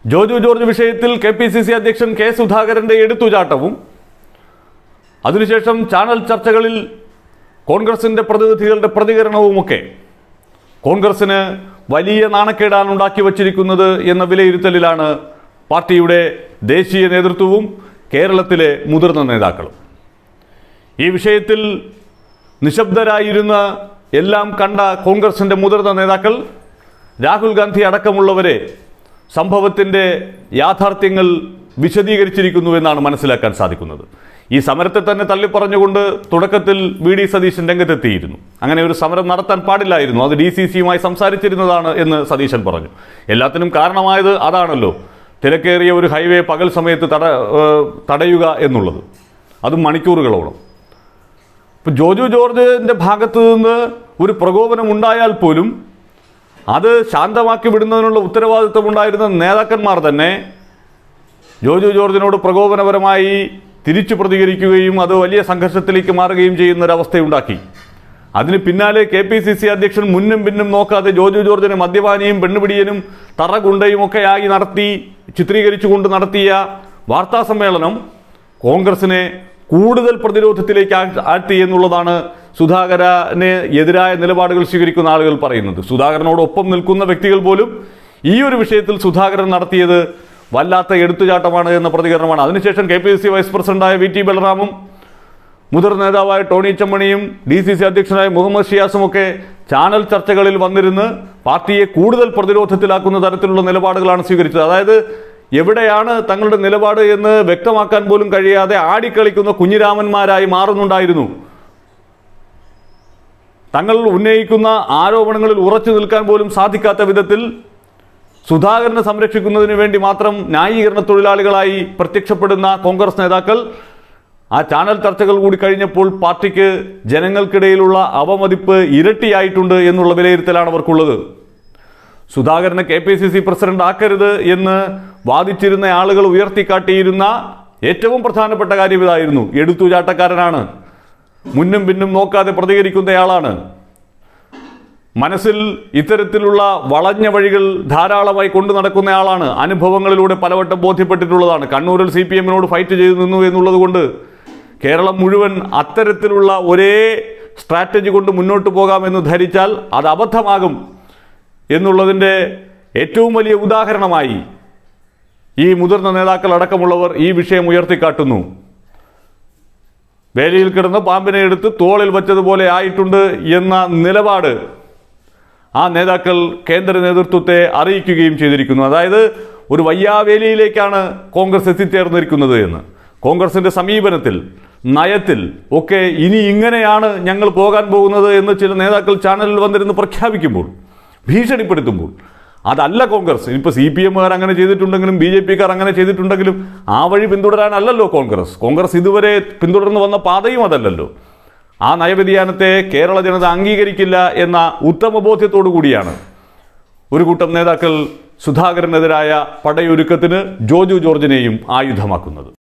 ജോജു ജോർജ് വിഷയത്തിൽ K P C C അധ്യക്ഷൻ K സുധാകരന്റെ എടുത്തുചാട്ടവും അതിനുശേഷം ചാനൽ ചർച്ചകളിൽ കോൺഗ്രസിന്റെ പ്രതിനിധികളുടെ പ്രതികരണവുമൊക്കെ കോൺഗ്രസിന് വലിയ നാണക്കേടാണ് ഉണ്ടാക്കി വച്ചിരിക്കുന്നത് എന്ന വിലയിരുത്തലിലാണ് പാർട്ടിയുടെ ദേശീയ നേതൃത്വവും കേരളത്തിലെ മുതിർന്ന നേതാക്കളും ഈ വിഷയത്തിൽ നിശബ്ദരായിരുന്ന എല്ലാം കണ്ട കോൺഗ്രസിന്റെ മുതിർന്ന നേതാക്കൾ രാഹുൽ ഗാന്ധി അടക്കമുള്ളവരെ സംഭവത്തിന്റെ യാഥാർത്ഥ്യങ്ങൾ വിശദീകരിച്ചിരിക്കുന്നു എന്നാണ് മനസ്സിലാക്കാൻ സാധിക്കുന്നത് ഈ സമരത്തെ തന്നെ തള്ളിപ്പറഞ്ഞുകൊണ്ട് തുടക്കത്തിൽ വി ഡി സതീശൻ രംഗത്തെത്തിയിരുന്നു അങ്ങനെ ഒരു സമരം നടത്താൻ പാടില്ലായിരുന്നു അത് ഡി സി സിയുമായി സംസാരിച്ചിരുന്നതാണ് എന്ന് സതീശൻ പറഞ്ഞു എല്ലാത്തിനും കാരണമായത് അതാണല്ലോ തിരക്കേറിയ ഒരു ഹൈവേ പകൽ സമയത്ത് തട ഏഹ് തടയുക എന്നുള്ളത് അതും മണിക്കൂറുകളോളം ഇപ്പം ജോജു ജോർജിന്റെ ഭാഗത്തു നിന്ന് ഒരു പ്രകോപനം ഉണ്ടായാൽ പോലും അത് ശാന്തമാക്കി വിടുന്നതിനുള്ള ഉത്തരവാദിത്വം ഉണ്ടായിരുന്ന നേതാക്കന്മാർ തന്നെ ജോജു ജോർജിനോട് പ്രകോപനപരമായി തിരിച്ചു പ്രതികരിക്കുകയും അത് വലിയ സംഘർഷത്തിലേക്ക് മാറുകയും ചെയ്യുന്ന ഒരവസ്ഥയുണ്ടാക്കി അതിന് പിന്നാലെ കെ പി സി സി അധ്യക്ഷൻ മുന്നും പിന്നും നോക്കാതെ ജോജു ജോർജിനെ മദ്യപാനിയും പെണ്ണുപിടിയനും തറഗുണ്ടയും ഒക്കെ ആയി നടത്തി ചിത്രീകരിച്ചുകൊണ്ട് നടത്തിയ വാർത്താ സമ്മേളനം കോൺഗ്രസിനെ കൂടുതൽ പ്രതിരോധത്തിലേക്ക് ആ- ആഴ്ത്തി എന്നുള്ളതാണ് സുധാകരന് എതിരായ നിലപാടുകൾ സ്വീകരിക്കുന്ന ആളുകൾ പറയുന്നത് സുധാകരനോടൊപ്പം നിൽക്കുന്ന വ്യക്തികൾ പോലും ഈ ഒരു വിഷയത്തിൽ സുധാകരൻ നടത്തിയത് വല്ലാത്ത എടുത്തുചാട്ടമാണ് എന്ന പ്രതികരണമാണ് അതിനുശേഷം K P C C vice പ്രസിഡന്റായ വി ടി ബലറാമും മുതിർന്ന നേതാവായ ടോണി ചമ്മണിയും ഡി സി സി അധ്യക്ഷനായ മുഹമ്മദ് ഷിയാസും ഒക്കെ ചാനൽ ചർച്ചകളിൽ വന്നിരുന്ന് പാർട്ടിയെ കൂടുതൽ പ്രതിരോധത്തിലാക്കുന്ന തരത്തിലുള്ള നിലപാടുകളാണ് സ്വീകരിച്ചത് അതായത് എവിടെയാണ് തങ്ങളുടെ നിലപാട് എന്ന് വ്യക്തമാക്കാൻ പോലും കഴിയാതെ ആടിക്കളിക്കുന്ന കുഞ്ഞിരാമന്മാരായി മാറുന്നുണ്ടായിരുന്നു തങ്ങൾ ഉന്നയിക്കുന്ന ആരോപണങ്ങളിൽ ഉറച്ചു നിൽക്കാൻ പോലും സാധിക്കാത്ത വിധത്തിൽ സുധാകരനെ സംരക്ഷിക്കുന്നതിന് വേണ്ടി മാത്രം ന്യായീകരണ തൊഴിലാളികളായി പ്രത്യക്ഷപ്പെടുന്ന കോൺഗ്രസ് നേതാക്കൾ ആ ചാനൽ ചർച്ചകൾ കൂടി കഴിഞ്ഞപ്പോൾ പാർട്ടിക്ക് ജനങ്ങൾക്കിടയിലുള്ള അവമതിപ്പ് ഇരട്ടിയായിട്ടുണ്ട് എന്നുള്ള വിലയിരുത്തലാണ് അവർക്കുള്ളത് സുധാകരനെ K P C C president ആക്കരുത് എന്ന് വാദിച്ചിരുന്ന ആളുകൾ ഉയർത്തിക്കാട്ടിയിരുന്ന ഏറ്റവും പ്രധാനപ്പെട്ട കാര്യം ഇതായിരുന്നു എടുത്തുചാട്ടക്കാരനാണ് മുന്നും പിന്നും നോക്കാതെ പ്രതികരിക്കുന്നയാളാണ് മനസ്സിൽ ഇത്തരത്തിലുള്ള വളഞ്ഞ വഴികൾ ധാരാളമായി കൊണ്ടു നടക്കുന്നയാളാണ് അനുഭവങ്ങളിലൂടെ പലവട്ടം ബോധ്യപ്പെട്ടിട്ടുള്ളതാണ് കണ്ണൂരിൽ സി പി എമ്മിനോട് ഫൈറ്റ് ചെയ്തു നിന്നു എന്നുള്ളത് കൊണ്ട് കേരളം മുഴുവൻ അത്തരത്തിലുള്ള ഒരേ സ്ട്രാറ്റജി കൊണ്ട് മുന്നോട്ട് പോകാമെന്ന് ധരിച്ചാൽ അത് അബദ്ധമാകും എന്നുള്ളതിൻ്റെ ഏറ്റവും വലിയ ഉദാഹരണമായി ഈ മുതിർന്ന നേതാക്കൾ അടക്കമുള്ളവർ ഈ വിഷയം ഉയർത്തിക്കാട്ടുന്നു വേലിയിൽ കിടന്ന് പാമ്പിനെ എടുത്ത് തോളിൽ വച്ചതുപോലെ ആയിട്ടുണ്ട് എന്ന നിലപാട് ആ നേതാക്കൾ കേന്ദ്ര നേതൃത്വത്തെ അറിയിക്കുകയും ചെയ്തിരിക്കുന്നു അതായത് ഒരു വയ്യാവേലിയിലേക്കാണ് കോൺഗ്രസ് എത്തിച്ചേർന്നിരിക്കുന്നത് എന്ന് കോൺഗ്രസിന്റെ സമീപനത്തിൽ നയത്തിൽ ഒക്കെ ഇനി ഇങ്ങനെയാണ് ഞങ്ങൾ പോകാൻ പോകുന്നത് എന്ന് ചില നേതാക്കൾ ചാനലിൽ വന്നിരുന്ന് പ്രഖ്യാപിക്കുമ്പോൾ ഭീഷണിപ്പെടുത്തുമ്പോൾ അതല്ല കോൺഗ്രസ് ഇപ്പോൾ സി പി എമ്മുകാർ അങ്ങനെ ചെയ്തിട്ടുണ്ടെങ്കിലും ബി ജെ പിക്കാർ അങ്ങനെ ചെയ്തിട്ടുണ്ടെങ്കിലും ആ വഴി പിന്തുടരാനല്ലല്ലോ കോൺഗ്രസ് കോൺഗ്രസ് ഇതുവരെ പിന്തുടർന്ന് വന്ന പാതയും അതല്ലല്ലോ ആ നയവ്യതിയാനത്തെ കേരള ജനത അംഗീകരിക്കില്ല എന്ന ഉത്തമ ബോധ്യത്തോടു കൂടിയാണ് ഒരു കൂട്ടം നേതാക്കൾ സുധാകരനെതിരായ പടയൊരുക്കത്തിന് ജോജു ജോർജിനെയും ആയുധമാക്കുന്നത്